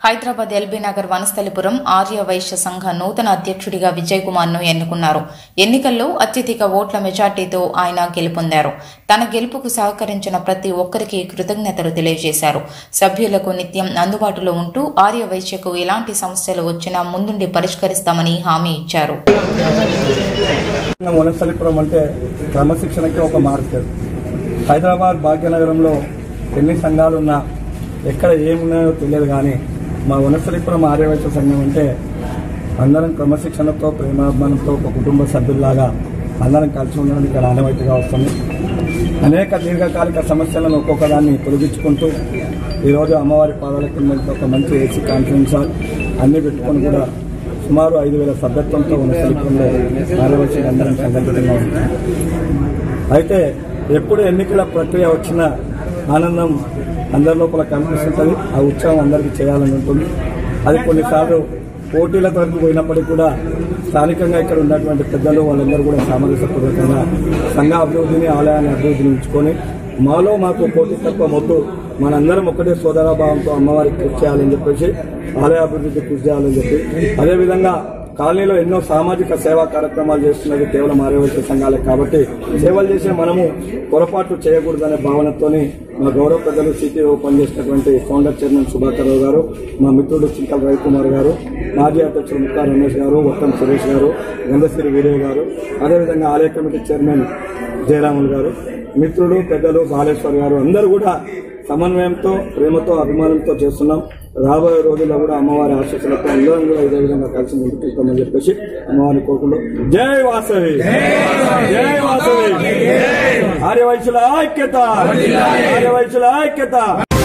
Hyderabad LB Nagar Vanasthalipuram Arya Vysya సంఘ నూతన అధ్యక్షుడిగా విజయ్ కుమార్ ను ఎన్నుకున్నారు ఎన్నికల్లో అత్యధిక ఓట్ల మెజార్టీతో ఆయన గెలుపొందారు తన గెలుపుకు సహకరించిన ప్రతి ఒక్కరికి కృతజ్ఞతలు తెలియజేశారు సభ్యులకు నిత్యం అందుబాటులో ఉంటూ ఆర్య వైశ్యకు ఎలాంటి సమస్యలు వచ్చినా ముందుండి పరిష్కరిస్తామని హామీ ఇచ్చారు వనస్థలిపురం అంటే క్రమశిక్షణకి ఒక మార్కెట్ హైదరాబాద్ భాగ్యనగరంలో ఎన్ని సంఘాలు ఉన్నా ఎక్కడ ఏమున్నాయో తెలియదు కానీ మా వనస్థలిపురం ఆర్యవైశ్య సంఘం అంటే అందరం క్రమశిక్షణతో ప్రేమాభిమానంతో ఒక కుటుంబ సభ్యుల్లాగా అందరం కలిసి ఉండడం ఇక్కడ ఆనవాయితీగా వస్తుంది అనేక దీర్ఘకాలిక సమస్యలను ఒక్కొక్కదాన్ని తొలగించుకుంటూ ఈరోజు అమ్మవారి పాదాల కింద ఒక మంచి ఏసీ కాన్ఫరెన్స్ హాల్ అన్ని పెట్టుకొని కూడా సుమారు ఐదు వేల సభ్యత్వంతో ఉన్న శిల్పంలో ఆదివాసీ అందరం సంఘటితంగా ఉంది అయితే ఎప్పుడు ఎన్నికల ప్రక్రియ వచ్చినా ఆనందం అందరి లోపల కనిపిస్తుంటుంది ఆ ఉత్సవం అందరికీ చేయాలని ఉంటుంది అది కొన్నిసార్లు పోటీల వరకు పోయినప్పటికీ కూడా స్థానికంగా ఇక్కడ ఉన్నటువంటి పెద్దలు వాళ్ళందరూ కూడా సామరస్యపూర్వకంగా సంఘ అభివృద్ధిని ఆలయాన్ని అభివృద్ధిని ఉంచుకొని మాలో మాకు పోటీ తక్కువ మొద్దు మనందరం ఒకటే సోదరాభావంతో అమ్మవారికి కృషి చేయాలని చెప్పేసి ఆలయ అభివృద్ధి కృషి చేయాలని చెప్పి అదేవిధంగా కాలనీలో ఎన్నో సామాజిక సేవా కార్యక్రమాలు చేస్తున్నది కేవలం ఆర్యవైశ్య సంఘాలే కాబట్టి సేవలు చేసే మనము పొరపాటు చేయకూడదనే భావనతోని మా గౌరవ పెద్దలు సిటీఓ పనిచేసినటువంటి ఫౌండర్ చైర్మన్ సుభాకర్ రావు గారు మా మిత్రుడు చింతల రవికుమార్ గారు మాజీ అధ్యక్షుడు ముక్కా రమేష్ గారు వట్టం సురేష్ గారు గంధశ్రీ వీరయ్య గారు అదేవిధంగా ఆలయ కమిటీ చైర్మన్ జయరాములు గారు మిత్రుడు పెద్దలు బాలేశ్వర్ గారు అందరూ కూడా సమన్వయంతో ప్రేమతో అభిమానంతో చేస్తున్నాం రాబోయే రోజుల్లో కూడా అమ్మవారి ఆశీస్సులతో అందరం కూడా ఇదే విధంగా కలిసి ముందుకు వెళ్తామని చెప్పేసి అమ్మవారిని కోరుకుంటూ జై వాసవి జై వాసవి ఆర్యవైశ్యుల ఐక్యత ఆర్యవైశ్యుల ఐక్యత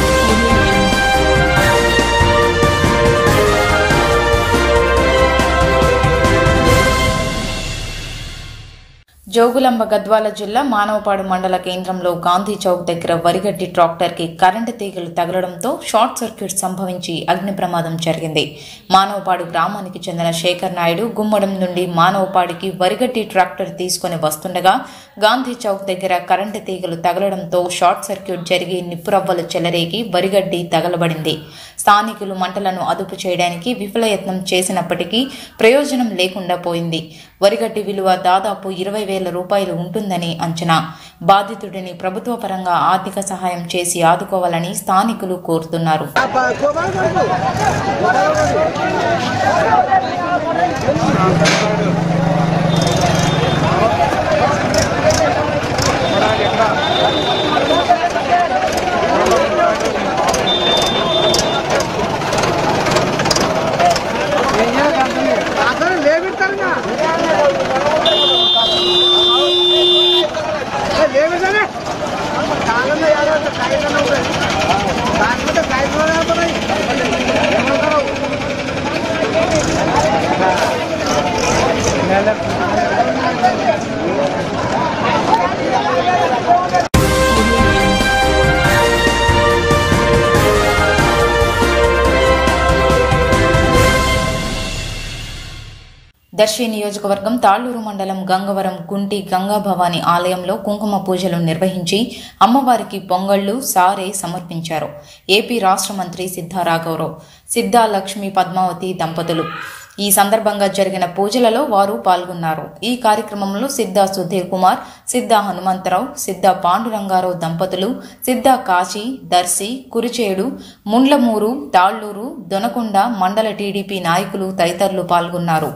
జోగులాంబ గద్వాల జిల్లా మానవపాడు మండల కేంద్రంలో గాంధీ చౌక్ దగ్గర వరిగడ్డి ట్రాక్టర్కి కరెంటు తీగలు తగలడంతో షార్ట్ సర్క్యూట్ సంభవించి అగ్ని ప్రమాదం జరిగింది మానవపాడు గ్రామానికి చెందిన శేఖర్ నాయుడు గుమ్మడం నుండి మానవపాడికి వరిగడ్డి ట్రాక్టర్ తీసుకుని వస్తుండగా గాంధీ చౌక్ దగ్గర కరెంటు తీగలు తగలడంతో షార్ట్ సర్క్యూట్ జరిగి నిప్పురవ్వలు చెలరేగి వరిగడ్డి తగలబడింది స్థానికులు మంటలను అదుపు చేయడానికి విఫలయత్నం చేసినప్పటికీ ప్రయోజనం లేకుండా పోయింది వరిగడ్డి విలువ దాదాపు ఇరవై వేల రూపాయలు ఉంటుందని అంచనా బాధితుడిని ప్రభుత్వ పరంగా ఆర్థిక సహాయం చేసి ఆదుకోవాలని స్థానికులు కోరుతున్నారు అసలు లేబెడతారుగా లేబెడతానే కాలంలో ఏడాది కాగితంలో ఉంటుంది కాకపోతే కాగితంలో వెళ్తున్నాయి ఏమంటారు దర్శి నియోజకవర్గం తాళ్లూరు మండలం గంగవరం గుంటి గంగా భవాని ఆలయంలో కుంకుమ పూజలు నిర్వహించి అమ్మవారికి పొంగళ్లు సారే సమర్పించారు ఏపీ రాష్ట్ర మంత్రి సిద్ధా రాఘవరావు సిద్ధా లక్ష్మి పద్మావతి దంపతులు ఈ సందర్భంగా జరిగిన పూజలలో వారు పాల్గొన్నారు ఈ కార్యక్రమంలో సిద్ధా సుధీర్ కుమార్ సిద్ధా హనుమంతరావు సిద్ధా పాండురంగారావు దంపతులు సిద్ధా కాశీ దర్శి కురిచేడు ముండ్లమూరు తాళ్లూరు దొనకొండ మండల టీడీపీ నాయకులు తదితరులు పాల్గొన్నారు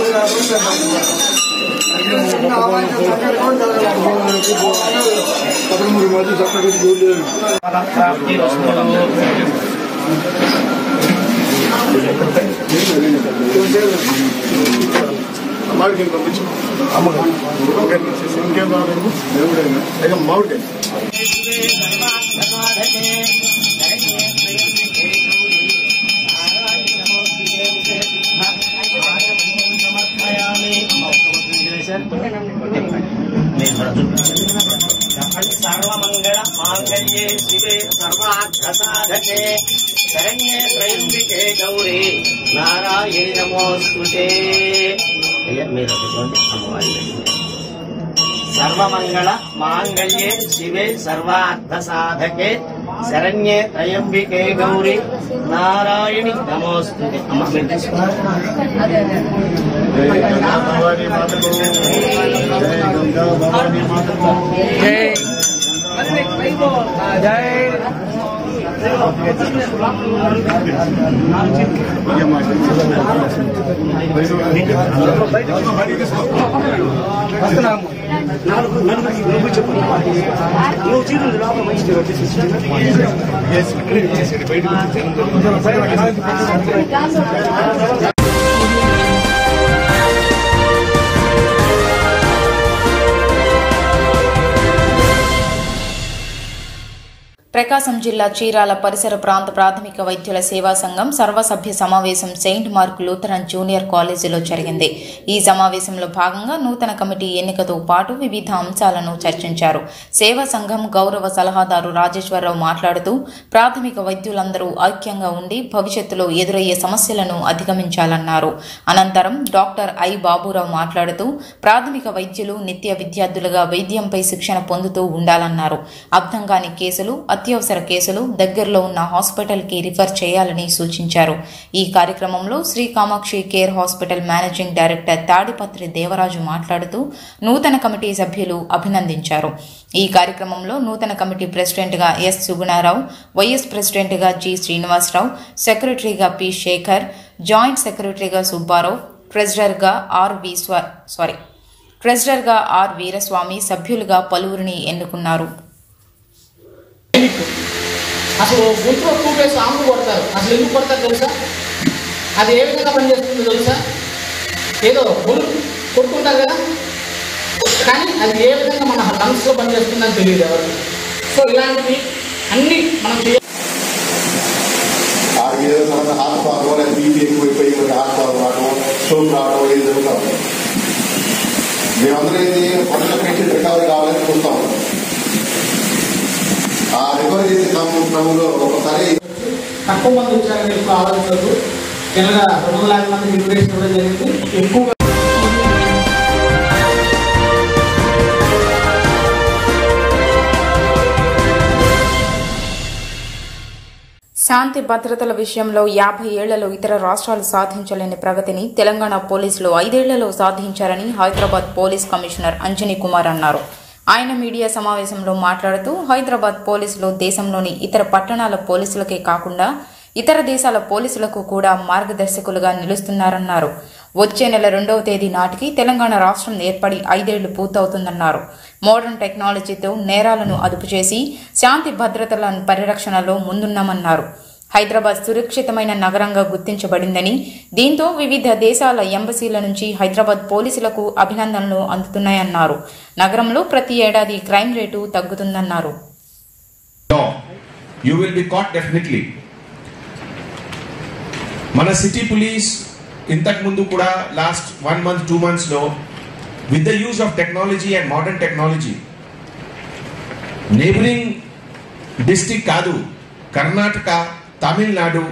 ఆ సర్వమంగళ మాంగళ్యే శివే సర్వార్థ సాధకే శరణ్యే త్రయంబికే గౌరీ నారాయణి నమోస్తుతే అయ్యా మీరు అడుగుకోండి అమ్మవారి సర్వమంగళ మాంగళ్యే శివే సర్వార్థ సాధకే శరణ్యే త్రయంబికే గౌరీ నారాయణి నమోస్తుతే అమ్మ మీరు తీసుకున్నారు ప్రకాశం జిల్లా చీరాల పరిసర ప్రాంత ప్రాథమిక వైద్యుల సేవా సంఘం సర్వసభ్య సమావేశం సెయింట్ మార్క్ లూథరన్ జూనియర్ కాలేజీలో జరిగింది ఈ సమావేశంలో భాగంగా నూతన కమిటీ ఎన్నికతో పాటు వివిధ అంశాలను చర్చించారు సేవా సంఘం గౌరవ సలహాదారు రాజేశ్వరరావు మాట్లాడుతూ ప్రాథమిక వైద్యులందరూ ఐక్యంగా ఉండి భవిష్యత్తులో ఎదురయ్యే సమస్యలను అధిగమించాలన్నారు అనంతరం డాక్టర్ ఐ బాబురావు మాట్లాడుతూ ప్రాథమిక వైద్యులు నిత్య విద్యార్థులుగా వైద్యంపై శిక్షణ పొందుతూ ఉండాలన్నారు అర్థం కాని కేసులు అత్యవసర కేసులు దగ్గరలో ఉన్న హాస్పిటల్కి రిఫర్ చేయాలని సూచించారు ఈ కార్యక్రమంలో Shri Kamakshi care hospital managing director Tadipatri Devaraju మాట్లాడుతూ నూతన కమిటీ సభ్యులు అభినందించారు ఈ కార్యక్రమంలో నూతన కమిటీ ప్రెసిడెంట్గా ఎస్ సుగుణారావు వైఎస్ ప్రెసిడెంట్గా జి శ్రీనివాసరావు సెక్రటరీగా పి శేఖర్ జాయింట్ సెక్రటరీగా సుబ్బారావు ట్రెజరర్గా ఆర్ వి స్వ సారీ ట్రెజరర్గా ఆర్ వీరస్వామి సభ్యులుగా పలువురిని ఎన్నుకున్నారు అసలు గొంతులో కూపేసి ఆములు కొడతారు అసలు ఎందుకు కొడతారు తెలుసా అది ఏ విధంగా పనిచేస్తుందో తెలుసా ఏదో గొంతు కొట్టుకుంటారు కదా కానీ అది ఏ విధంగా మన లంగ్స్లో పనిచేస్తుందని తెలియదు ఎవరికి సో ఇలాంటివి అన్నీ మనం చేయ ఆ ఏదో తర్వాత హార్ట్ ప్రాబ్లం లేదా బీపీ ఎక్కువైపోయి మనకి హార్ట్ ప్రాబ్లం రావడం స్ట్రోక్ రావడం ఇది జరుగుతూ ఉంటాం మేమందరం ఏంటి పొట్టల పేషెంట్ రికవరీ కావాలని చూస్తూ ఉంటాం ఆ రికవరీ చేసే క్రమం- క్రమంలో ఒకసారి తక్కువ మంది వచ్చారని ఎక్కువ ఆలోచించదు జనరల్గా రెండు వందల యాభై మంది రిక్రూటేషన్ ఇవ్వడం జరిగింది ఎక్కువగా శాంతి భద్రతల విషయంలో యాభై ఏళ్లలో ఇతర రాష్ట్రాలు సాధించలేని ప్రగతిని తెలంగాణ పోలీసులు ఐదేళ్లలో సాధించారని హైదరాబాద్ పోలీస్ కమిషనర్ అంజనీ కుమార్ అన్నారు ఆయన మీడియా సమావేశంలో మాట్లాడుతూ హైదరాబాద్ పోలీసులు దేశంలోని ఇతర పట్టణాల పోలీసులకే కాకుండా ఇతర దేశాల పోలీసులకు కూడా మార్గదర్శకులుగా నిలుస్తున్నారన్నారు వచ్చే నెల రెండవ తేదీ నాటికి తెలంగాణ రాష్ట్రం ఏర్పడి ఐదేళ్లు పూర్తవుతుందన్నారు మోడర్న్ టెక్నాలజీతో నేరాలను అదుపు చేసి శాంతి భద్రతల పరిరక్షణలో ముందున్నామన్నారు హైదరాబాద్ సురక్షితమైన నగరంగా గుర్తించబడిందని దీంతో వివిధ దేశాల ఎంబసీల నుంచి హైదరాబాద్ పోలీసులకు అభినందనలు అందుతున్నాయన్నారు నగరంలో ప్రతి ఏడాది క్రైమ్ రేటు తగ్గుతుందన్నారు law, you will be caught definitely. మన సిటీ పోలీస్ ఇంతకు ముందు కూడా last one month two months లో with the use of technology and modern technology neighbouring district కాదు Karnataka Tamil Nadu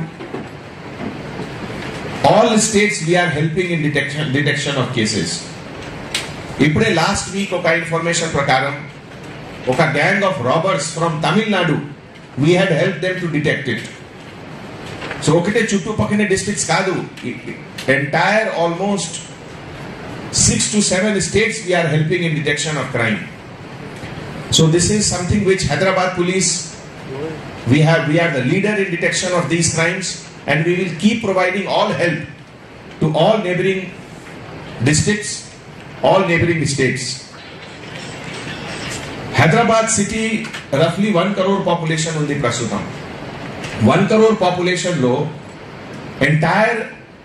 all states we are helping in detection detection of cases ఇప్పుడే last week ఒక information ప్రకారం ఒక gang of robbers from Tamil Nadu we had help them to detect it so ఒకటే చుట్టుపక్కల districts కాదు entire almost six to seven states we are helping in detection of crime so this is something which Hyderabad police we have we are the leader in detection of these crimes and we will keep providing all help to all neighboring districts all neighboring states Hyderabad city రఫ్లీ one crore population ఉంది ప్రస్తుతం one crore population లో entire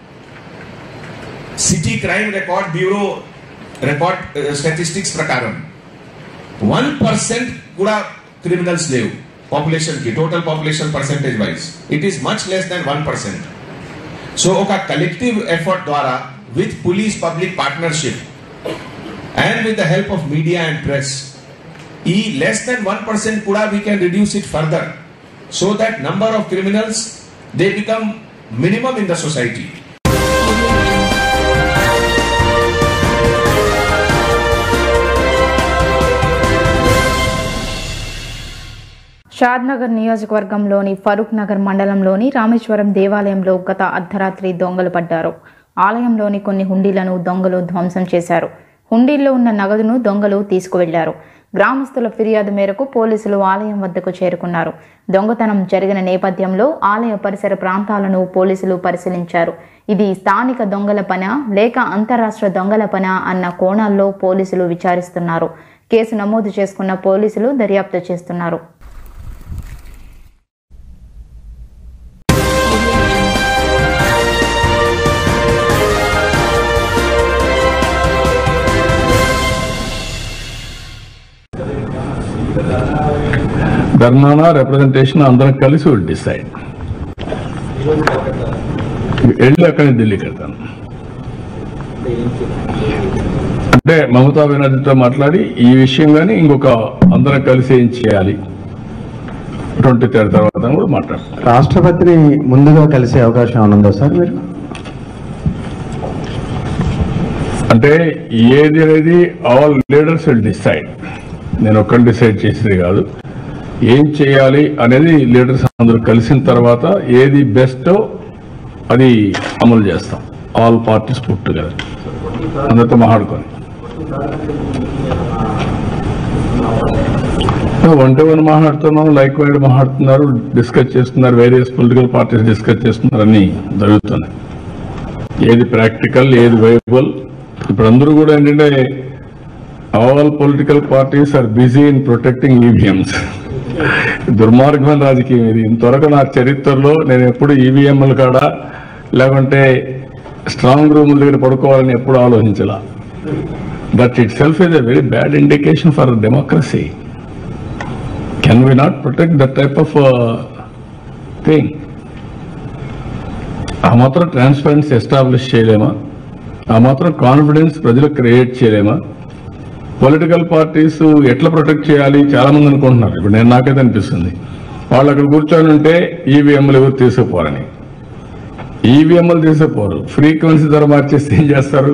city crime record bureau record statistics ప్రకారం one percent కూడా criminals లేవు population కి total population percentage wise it is much less than one percent so ఒక collective effort ద్వారా with police public partnership and with the help of media and press ఈ less than one percent కూడా we can reduce it further so that number of criminals they become minimum in the society Shadnagar నియోజకవర్గంలోని ఫరూక్ నగర్ మండలంలోని రామేశ్వరం దేవాలయంలో గత అర్ధరాత్రి దొంగలు పడ్డారు ఆలయంలోని కొన్ని హుండీలను దొంగలు ధ్వంసం చేశారు హుండీల్లో ఉన్న నగదును దొంగలు తీసుకువెళ్లారు గ్రామస్తుల ఫిర్యాదు మేరకు పోలీసులు ఆలయం వద్దకు చేరుకున్నారు దొంగతనం జరిగిన నేపథ్యంలో ఆలయ పరిసర ప్రాంతాలను పోలీసులు పరిశీలించారు ఇది స్థానిక దొంగల పన లేక అంతరాష్ట్ర దొంగల పన అన్న కోణాల్లో పోలీసులు విచారిస్తున్నారు కేసు నమోదు చేసుకున్న పోలీసులు దర్యాప్తు చేస్తున్నారు ధర్నానా రిప్రజెంటేషన్ అందరం కలిసి విల్ డిసైడ్ వెళ్ళి అక్కడి నుంచి ఢిల్లీకి వెళ్తాను అంటే మమతా బెనర్జీతో మాట్లాడి ఈ విషయం కానీ ఇంకొక అందరం కలిసి ఏం చేయాలి ట్వంటీ థర్డ్ తర్వాత అని కూడా మాట్లాడతాం రాష్ట్రపతిని ముందుగా కలిసే అవకాశం ఏమైనా ఉందా సార్ మీరు అంటే ఏది అనేది ఆల్ లీడర్స్ విల్ డిసైడ్ నేను ఒక్కరు డిసైడ్ చేసేది కాదు ఏం చేయాలి అనేది లీడర్స్ అందరూ కలిసిన తర్వాత ఏది బెస్టో అది అమలు చేస్తాం ఆల్ పార్టీస్ పుట్టు కదా అందరితో మాట్లాడుకొని వన్ టు వన్ మాట్లాడుతున్నాం లైక్ వైడ్ మాట్లాడుతున్నారు డిస్కస్ చేస్తున్నారు వేరియస్ పొలిటికల్ పార్టీస్ డిస్కస్ చేస్తున్నారు అన్ని జరుగుతున్నాయి ఏది ప్రాక్టికల్ ఏది వైబుల్ ఇప్పుడు అందరూ కూడా ఏంటంటే all political parties are busy in protecting EVMs దుర్మార్గమైన రాజకీయం ఇది ఇంతవరకు నా చరిత్రలో నేను ఎప్పుడు ఈవీఎంల కాడ లేకుంటే స్ట్రాంగ్ రూముల దగ్గర పడుకోవాలని ఎప్పుడు ఆలోచించలా that itself is a very bad indication for democracy can we not protect that type of thing ఆ మాత్రం ట్రాన్స్పరెన్సీ ఎస్టాబ్లిష్ చేయలేమా ఆ మాత్రం కాన్ఫిడెన్స్ ప్రజలకు క్రియేట్ చేయలేమా పొలిటికల్ పార్టీస్ ఎట్లా ప్రొటెక్ట్ చేయాలి చాలా మంది అనుకుంటున్నారు ఇప్పుడు నేను నాకైతే అనిపిస్తుంది వాళ్ళు అక్కడ కూర్చొని ఉంటే ఈవీఎంలు ఎవరు తీసుకుపోరని ఈవీఎంలు తీసుకుపోరు ఫ్రీక్వెన్సీ ధర మార్చేస్తే ఏం చేస్తారు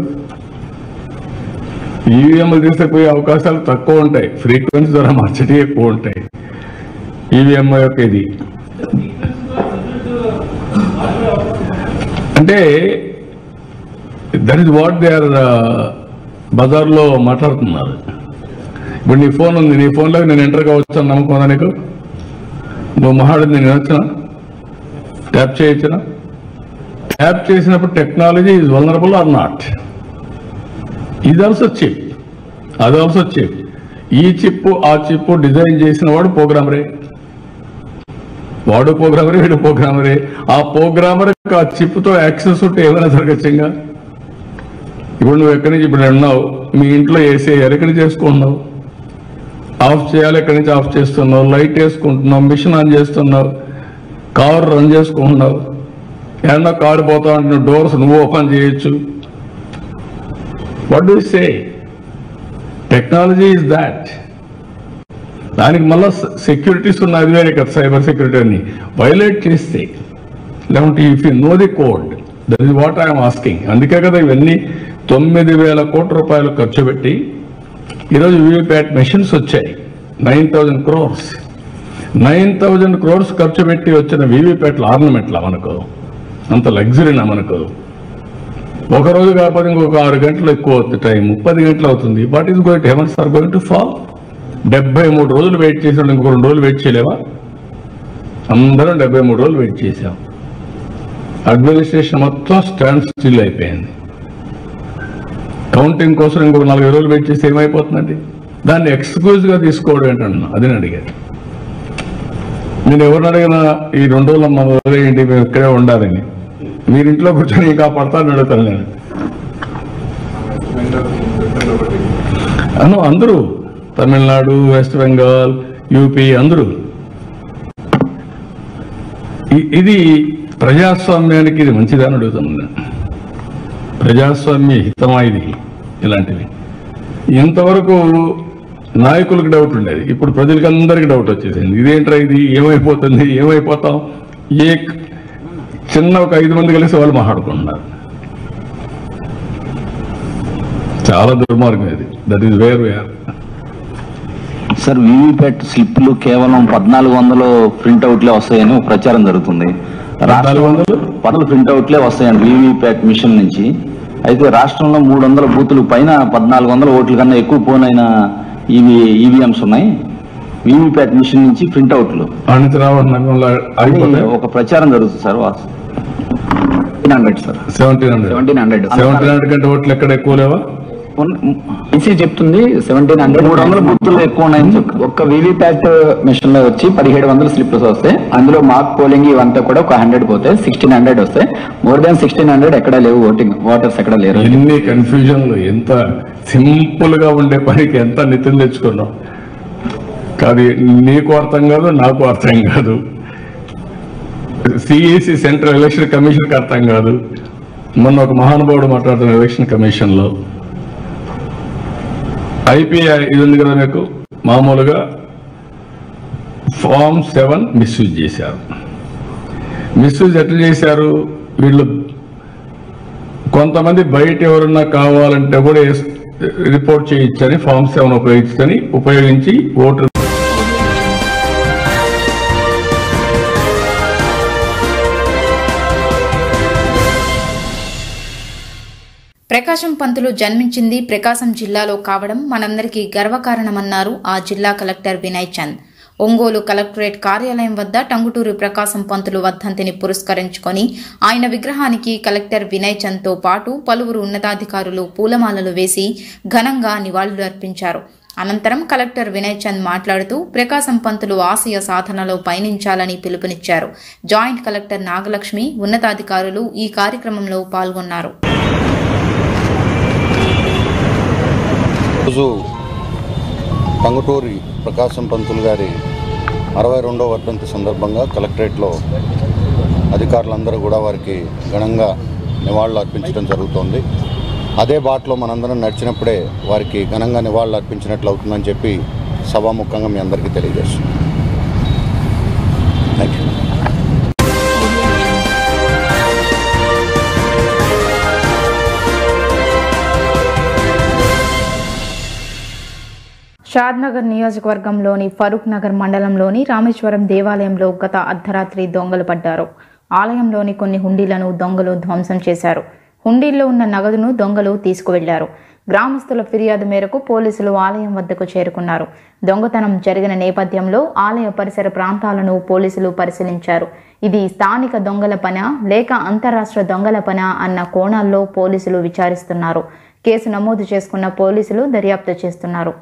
ఈవీఎంలు తీసుకుపోయే అవకాశాలు తక్కువ ఉంటాయి ఫ్రీక్వెన్సీ ధర మార్చడం ఎక్కువ ఉంటాయి ఈవీఎం యొక్క ఇది అంటే that is what they are బజార్లో మాట్లాడుతున్నారు ఇప్పుడు నీ ఫోన్ ఉంది నీ ఫోన్లో నేను ఎంటర్ కావచ్చు అని నమ్మకం ఉందా నీకు నువ్వు మహాడిని నేను వినొచ్చిన ట్యాప్ చేయొచ్చునా ట్యాప్ చేసినప్పుడు technology is vulnerable or not ఇది ఆల్సో చిప్ అది ఆల్సో చిప్ ఈ చిప్ ఆ చిప్ డిజైన్ చేసిన వాడు ప్రోగ్రామరే వాడు ప్రోగ్రామరే వీడు ప్రోగ్రామరే ఆ ప్రోగ్రామర్ ఆ చిప్ తో యాక్సెస్ ఉంటే ఏమైనా జరగచ్చుగా ఇప్పుడు నువ్వు ఎక్కడి నుంచి ఇప్పుడు ఉన్నావు మీ ఇంట్లో ఏసీ ఎక్కడి నుంచి చేసుకుంటున్నావు ఆఫ్ చేయాలి ఎక్కడి నుంచి ఆఫ్ చేస్తున్నావు లైట్ వేసుకుంటున్నావు మిషన్ ఆన్ చేస్తున్నావు కార్ రన్ చేసుకుంటున్నావు ఏమన్నా కారు పోతా ఉంటున్న డోర్స్ నువ్వు ఓపెన్ చేయొచ్చు what do say technology is that దానికి మళ్ళా సెక్యూరిటీస్ ఉన్న అది వేరే కదా సైబర్ సెక్యూరిటీ అని వైలేట్ చేస్తే లేకుంటే if you know the code that is what I'm asking అందుకే కదా ఇవన్నీ తొమ్మిది వేల కోట్ల రూపాయలు ఖర్చు పెట్టి ఈరోజు వీవీప్యాట్ మెషిన్స్ వచ్చాయి nine thousand crores nine thousand crores ఖర్చు పెట్టి వచ్చిన వీవీప్యాట్ల ఆర్నమెంట్లా మనకు అంత లగ్జరీనా మనకు ఒక రోజు కాకపోతే ఇంకొక ఆరు గంటలు ఎక్కువ అవుతుంది టైం పది గంటలు అవుతుంది what is going heavens are going to fall డెబ్బై మూడు రోజులు వెయిట్ చేసాడు ఇంకో రెండు రోజులు వెయిట్ చేయలేవా అందరం డెబ్బై మూడు రోజులు వెయిట్ చేశాం అడ్మినిస్ట్రేషన్ మొత్తం స్టాండ్ స్టిల్ అయిపోయింది కౌంటింగ్ కోసం ఇంకొక నలభై రోజులు వెయిట్ చేస్తే ఏమైపోతుందండి దాన్ని ఎక్స్క్యూజ్గా తీసుకోవడం ఏంటన్నా అది నేను అడిగాను నేను ఎవరిని అడిగినా ఈ రెండు రోజులు మన వదిలేయండి మేము ఇక్కడే ఉండాలని మీరు ఇంట్లో కూర్చొని ఇంకా పడతాను అడుగుతాను నేను అను అందరూ తమిళనాడు వెస్ట్ బెంగాల్ యూపీ అందరూ ఇ- ఇది ప్రజాస్వామ్యానికి ఇది మంచిదని అడుగుతున్నాను నేను. ప్రజాస్వామ్య హితమా ఇది ఇలాంటివి ఇంతవరకు నాయకులకు డౌట్ ఉండేది ఇప్పుడు ప్రజలకి అందరికీ డౌట్ వచ్చేసింది ఇదేంట్రా ఇది ఏమైపోతుంది ఏమైపోతాం ఏ చిన్న ఒక ఐదు మంది కలిసి వాళ్ళు మాట్లాడుకుంటున్నారు చాలా దుర్మార్గం ఇది that is where where sir VVPAT స్లిప్లు కేవలం పద్నాలుగు వందలు ప్రింట్అవుట్లే వస్తాయని ఒక ప్రచారం జరుగుతుంది పద్నాలుగు వందలు పదలు ప్రింట్అవుట్లే వస్తాయండి వీవీప్యాట్ మిషన్ నుంచి అయితే రాష్ట్రంలో మూడు వందల బూతులు పైన పద్నాలుగు వందల ఓట్ల కన్నా ఎక్కువ పోనైన ఈవీ ఈవీఎంస్ ఉన్నాయి వీవీప్యాట్ మిషన్ నుంచి ప్రింట్అవుట్లు అనంతరావు నగరంలో అని ఆగిపోతే ఒక ప్రచారం జరుగుతుంది sir hundred sir seventeen hundred seventeen hundred seventeen hundred seventeen hundred ఎక్కడ ఎక్కువ లేవా ఈసీ చెప్తుంది సెవెంటీన్ హండ్రెడ్ మూడు వందల బూతులు ఎక్కువ ఉన్నాయని చెప్పి ఒక్క వీవీప్యాట్ మిషన్ లో వచ్చి పదిహేడు వందల స్లిప్స్ వస్తాయి అందులో మార్క్ పోలింగ్ ఇవంతా కూడా ఒక హండ్రెడ్ పోతే సిక్స్టీన్ హండ్రెడ్ వస్తాయి మోర్ దాన్ సిక్స్టీన్ హండ్రెడ్ ఎక్కడ లేవు ఓటింగ్ ఓటర్స్ ఎక్కడ లేరు ఎన్ని కన్ఫ్యూజన్లు ఎంత సింపుల్ గా ఉండే పనికి ఎంత నితిన్ తెచ్చుకున్నాం కాదు నీకు అర్థం కాదు నాకు అర్థం కాదు సిఈసి సెంట్రల్ ఎలక్షన్ కమిషన్కి అర్థం కాదు మొన్న ఒక మహానుభావుడు మాట్లాడుతున్న ఎలక్షన్ కమిషన్ లో ఐపీఐ ఇది ఉంది కదా మీకు మామూలుగా ఫామ్ సెవెన్ మిస్యూజ్ చేశారు మిస్యూజ్ ఎట్లా చేశారు వీళ్ళు కొంతమంది బయట ఎవరన్నా కావాలంటే కూడా ఎస్- రిపోర్ట్ చేయొచ్చని ఫామ్ సెవెన్ ఉపయోగించని ఉపయోగించి ఓటర్ ప్రకాశం పంతులు జన్మించింది ప్రకాశం జిల్లాలో కావడం మనందరికీ గర్వకారణమన్నారు ఆ జిల్లా కలెక్టర్ వినయ్ చంద్ ఒంగోలు కలెక్టరేట్ కార్యాలయం వద్ద టంగుటూరి ప్రకాశం పంతులు వర్ధంతిని పురస్కరించుకొని ఆయన విగ్రహానికి కలెక్టర్ వినయ్ చంద్తో పాటు పలువురు ఉన్నతాధికారులు పూలమాలలు వేసి ఘనంగా నివాళులు అర్పించారు అనంతరం కలెక్టర్ వినయ్ చంద్ మాట్లాడుతూ ప్రకాశం పంతులు ఆశయ సాధనలో పయనించాలని పిలుపునిచ్చారు జాయింట్ కలెక్టర్ నాగలక్ష్మి ఉన్నతాధికారులు ఈ కార్యక్రమంలో పాల్గొన్నారు రోజు టంగుటూరి ప్రకాశం పంతులు గారి అరవై రెండవ వర్ధంతి సందర్భంగా కలెక్టరేట్లో అధికారులందరూ కూడా వారికి ఘనంగా నివాళులు అర్పించడం జరుగుతోంది అదే బాటలో మనందరం నడిచినప్పుడే వారికి ఘనంగా నివాళులు అర్పించినట్లు అవుతుందని చెప్పి సభాముఖంగా మీ అందరికీ తెలియజేస్తున్నాను థ్యాంక్ యూ షాద్నగర్ నియోజకవర్గంలోని ఫరూక్ నగర్ మండలంలోని రామేశ్వరం దేవాలయంలో గత అర్ధరాత్రి దొంగలు పడ్డారు ఆలయంలోని కొన్ని హుండీలను దొంగలు ధ్వంసం చేశారు హుండీల్లో ఉన్న నగదును దొంగలు తీసుకువెళ్లారు గ్రామస్తుల ఫిర్యాదు మేరకు పోలీసులు ఆలయం వద్దకు చేరుకున్నారు దొంగతనం జరిగిన నేపథ్యంలో ఆలయ పరిసర ప్రాంతాలను పోలీసులు పరిశీలించారు ఇది స్థానిక దొంగల పన లేక అంతరాష్ట్ర దొంగల పన అన్న కోణాల్లో పోలీసులు విచారిస్తున్నారు కేసు నమోదు చేసుకున్న పోలీసులు దర్యాప్తు చేస్తున్నారు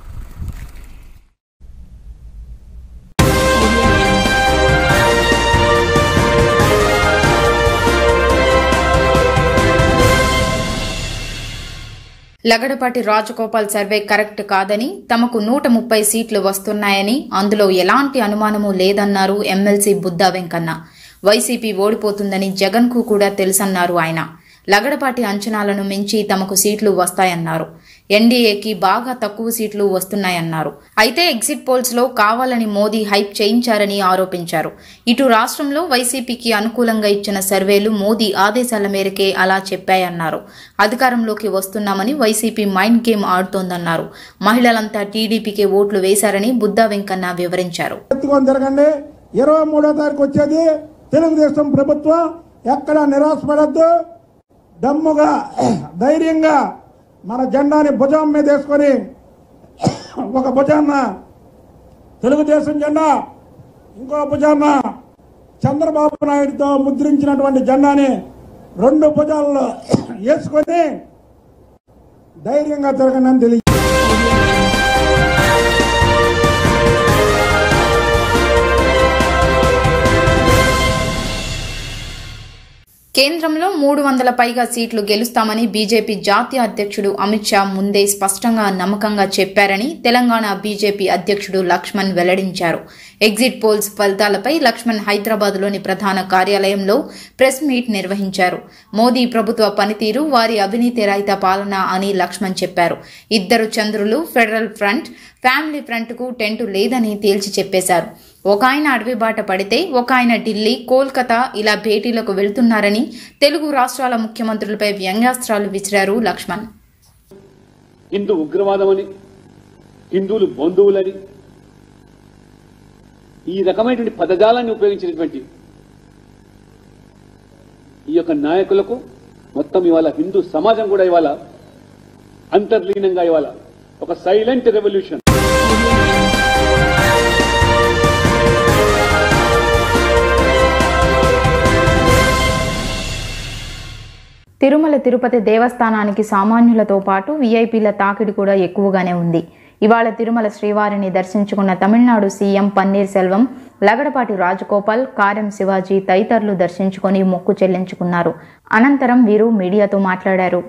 లగడపాటి రాజగోపాల్ సర్వే కరెక్ట్ కాదని తమకు నూట ముప్పై సీట్లు వస్తున్నాయని అందులో ఎలాంటి అనుమానమూ లేదన్నారు ఎమ్మెల్సీ బుద్దా వెంకన్న వైసీపీ ఓడిపోతుందని జగన్కు కూడా తెలుసన్నారు ఆయన లగడపాటి అంచనాలను మించి తమకు సీట్లు వస్తాయన్నారు ఎన్డీఏకి బాగా తక్కువ సీట్లు వస్తున్నాయన్నారు అయితే ఎగ్జిట్ పోల్స్ లో కావాలని మోదీ హైప్ చేయించారని ఆరోపించారు ఇటు రాష్ట్రంలో వైసీపీకి అనుకూలంగా ఇచ్చిన సర్వేలు మోదీ ఆదేశాల మేరకే అలా చెప్పాయన్నారు అధికారంలోకి వస్తున్నామని వైసీపీ మైండ్ గేమ్ ఆడుతోందన్నారు మహిళలంతా టీడీపీకే ఓట్లు వేశారని బుద్దా వెంకన్న వివరించారు ఎత్తుకొని తిరగండి ఇరవై మూడో తారీఖు వచ్చేది తెలుగుదేశం ప్రభుత్వం ఎక్కడ నిరాశపడద్దు దమ్ముగా ధైర్యంగా మన జెండాని భుజం మీద వేసుకొని ఒక భుజాన్న తెలుగుదేశం జెండా ఇంకో భుజాన్న చంద్రబాబు నాయుడుతో ముద్రించినటువంటి జెండాని రెండు భుజాల్లో వేసుకొని ధైర్యంగా తిరగండి అని తెలియ కేంద్రంలో మూడు వందల పైగా సీట్లు గెలుస్తామని బీజేపీ జాతీయ అధ్యక్షుడు అమిత్ షా ముందే స్పష్టంగా నమ్మకంగా చెప్పారని తెలంగాణ బీజేపీ అధ్యక్షుడు లక్ష్మణ్ వెల్లడించారు ఎగ్జిట్ పోల్స్ ఫలితాలపై లక్ష్మణ్ హైదరాబాద్లోని ప్రధాన కార్యాలయంలో ప్రెస్ మీట్ నిర్వహించారు మోదీ ప్రభుత్వ పనితీరు వారి అవినీతి రహిత పాలన అని లక్ష్మణ్ చెప్పారు ఇద్దరు చంద్రులు ఫెడరల్ ఫ్రంట్ ఫ్యామిలీ ఫ్రంట్కు టెంటు లేదని తేల్చి చెప్పేశారు ఒక ఆయన అడవి బాట పడితే ఒక ఆయన ఢిల్లీ కోల్కతా ఇలా భేటీలకు వెళ్తున్నారని తెలుగు రాష్ట్రాల ముఖ్యమంత్రులపై వ్యంగ్యాస్త్రాలు విసిరారు లక్ష్మణ్ హిందూ ఉగ్రవాదమని హిందువులు బంధువులని ఈ రకమైనటువంటి పదజాలాన్ని ఉపయోగించినటువంటి ఈ యొక్క నాయకులకు మొత్తం ఇవాళ హిందూ సమాజం కూడా ఇవాళ అంతర్లీనంగా ఇవాళ ఒక సైలెంట్ రెవల్యూషన్ తిరుమల తిరుపతి దేవస్థానానికి సామాన్యులతో పాటు వీఐపీల తాకిడి కూడా ఎక్కువగానే ఉంది ఇవాళ తిరుమల శ్రీవారిని దర్శించుకున్న తమిళనాడు సీఎం పన్నీర్ సెల్వం లగడపాటి రాజగోపాల్ కారెం శివాజీ తదితరులు దర్శించుకొని మొక్కు చెల్లించుకున్నారు అనంతరం వీరు మీడియాతో మాట్లాడారు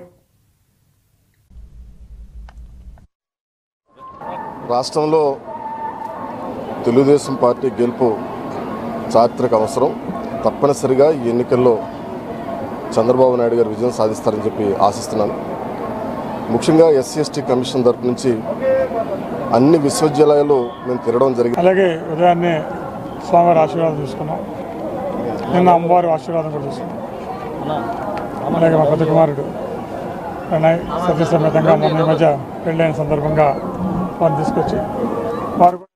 రాష్ట్రంలో తెలుగుదేశం పార్టీ గెలుపు చారిత్రక అవసరం తప్పనిసరిగా ఈ ఎన్నికల్లో చంద్రబాబు నాయుడు గారు విజయం సాధిస్తారని చెప్పి ఆశిస్తున్నాను ముఖ్యంగా ఎస్సీ ఎస్టీ కమిషన్ తరపు నుంచి అన్ని విశ్వవిద్యాలయాలు మేము తిరగడం జరిగింది అలాగే ఉదయాన్నే స్వామివారి ఆశీర్వాదం తీసుకున్నాం నిన్న అమ్మవారి ఆశీర్వాదం కూడా తీసుకున్నాం అలాగే మా పెద్ద కుమారుడు ప్రణయ్ సతీ సమేతంగా మొన్న ఈ మధ్య పెళ్ళైన సందర్భంగా వారిని తీసుకొచ్చి వారు కూడా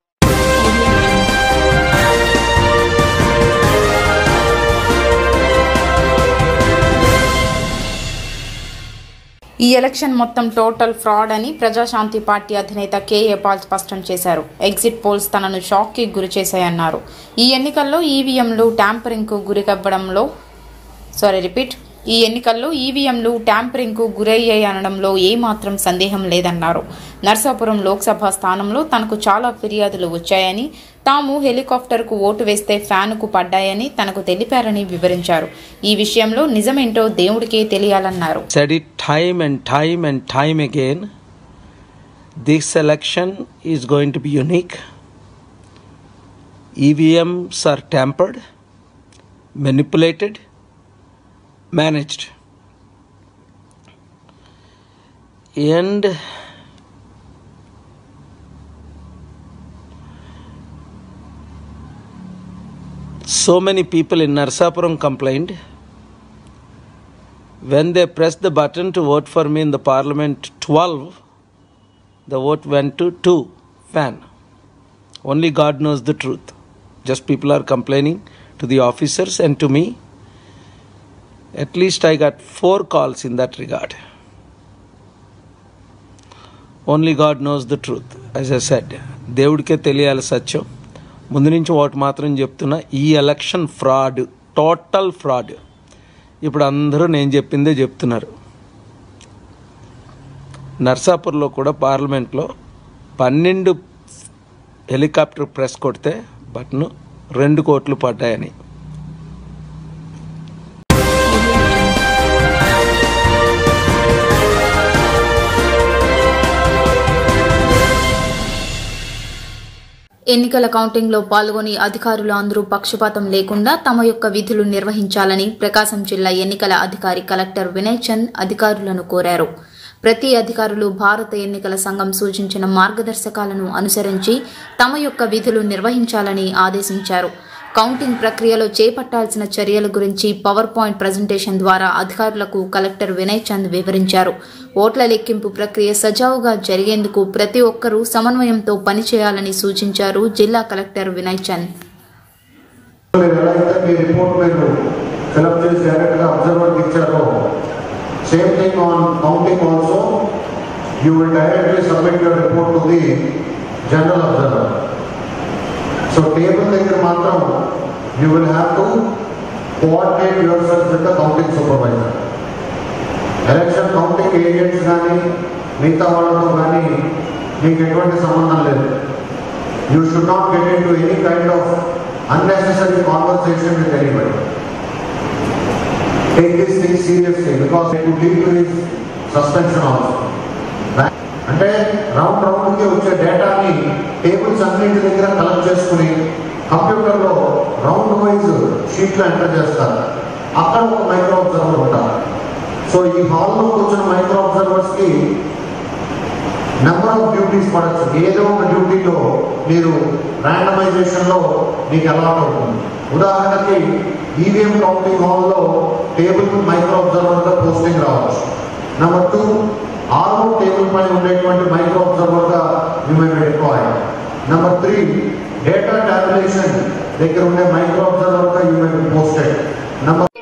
ఈ ఎలక్షన్ మొత్తం టోటల్ ఫ్రాడ్ అని ప్రజాశాంతి పార్టీ అధినేత కేఏ పాల్ స్పష్టం చేశారు ఎగ్జిట్ పోల్స్ తనను షాక్కి గురి చేశాయన్నారు ఈ ఎన్నికల్లో ఈవీఎంలు ట్యాంపరింగ్కు గురికవ్వడంలో సారీ రిపీట్ ఈ ఎన్నికల్లో ఈవీఎంలు ట్యాంపరింగ్కు గురయ్యాయి అనడంలో ఏమాత్రం సందేహం లేదన్నారు నర్సాపురం లోక్సభ స్థానంలో తనకు చాలా ఫిర్యాదులు వచ్చాయని తాము హెలికాప్టర్కు ఓటు వేస్తే ఫ్యానుకు పడ్డాయని తనకు తెలిపారని వివరించారు ఈ విషయంలో నిజమేంటో దేవుడికే తెలియాలన్నారు said it time and time and time again. This election is going to be unique. EVMs are tampered, manipulated, managed. And so many people in Narsapuram complained when they pressed the button to vote for me in the parliament 12 the vote went to 2 fan only god knows the truth just people are complaining to the officers and to me at least i got four calls in that regard only god knows the truth as i said దేవుడికే తెలియాలి సత్యం ముందు నుంచి ఒకటి మాత్రం చెప్తున్నా ఈ election fraud total fraud ఇప్పుడు అందరూ నేను చెప్పిందే చెప్తున్నారు నర్సాపూర్లో కూడా పార్లమెంట్లో పన్నెండు హెలికాప్టర్ ప్రెస్ కొడితే బట్ను రెండు కోట్లు పడ్డాయని ఎన్నికల కౌంటింగ్లో పాల్గొని అధికారులు అందరూ పక్షపాతం లేకుండా తమ యొక్క విధులు నిర్వహించాలని ప్రకాశం జిల్లా ఎన్నికల అధికారి కలెక్టర్ వినయ్ చంద్ అధికారులను కోరారు ప్రతి అధికారులు భారత ఎన్నికల సంఘం సూచించిన మార్గదర్శకాలను అనుసరించి తమ యొక్క విధులు నిర్వహించాలని ఆదేశించారు కౌంటింగ్ ప్రక్రియలో చేపట్టాల్సిన చర్యల గురించి పవర్ పాయింట్ ప్రజెంటేషన్ ద్వారా అధికారులకు కలెక్టర్ వినయ్ చంద్ వివరించారు ఓట్ల లెక్కింపు ప్రక్రియ సజావుగా జరిగేందుకు ప్రతి ఒక్కరూ సమన్వయంతో పనిచేయాలని సూచించారు జిల్లా కలెక్టర్ వినయ్ చంద్ మీరు ఎలా అయితే మీ రిపోర్ట్ మీరు ఫిలప్ చేసి డైరెక్ట్గా అబ్జర్వర్కి ఇచ్చారో same thing on counting also you will directly submit your report to the general observer so table దగ్గర మాత్రం you will have to coordinate yourself with the counting supervisor election counting agents కానీ మిగతా వాళ్ళతో కానీ మీకు ఎటువంటి సంబంధం లేదు you should not get into any kind of unnecessary conversation with anybody. take this thing seriously because it could lead to his suspension also. అంటే round రౌండ్కి వచ్చే డేటాని టేబుల్స్ అన్నింటి దగ్గర కలెక్ట్ చేసుకుని కంప్యూటర్లో రౌండ్ వైజ్ షీట్లో ఎంటర్ చేస్తారు అక్కడ ఒక మైక్రో అబ్జర్వర్ ఉంటారు సో ఈ హాల్లో కూర్చున్న మైక్రో అబ్జర్వర్స్కి నెంబర్ ఆఫ్ డ్యూటీస్ పడచ్చు ఏదో ఒక డ్యూటీలో మీరు ర్యాండమైజేషన్లో మీకు అలాట్ అవుతుంది ఉదాహరణకి ఈవీఎం కౌంటింగ్ హాల్లో టేబుల్ మైక్రో అబ్జర్వర్గా పోస్టింగ్ రావచ్చు నెంబర్ టూ ఆర్ఓ టేబుల్ పైన ఉండేటువంటి మైక్రో అబ్జర్వర్గా you may deploy number three data tabulation దగ్గర ఉండే మైక్రో అబ్జర్వర్గా యూ మే పోస్టెడ్ నెంబర్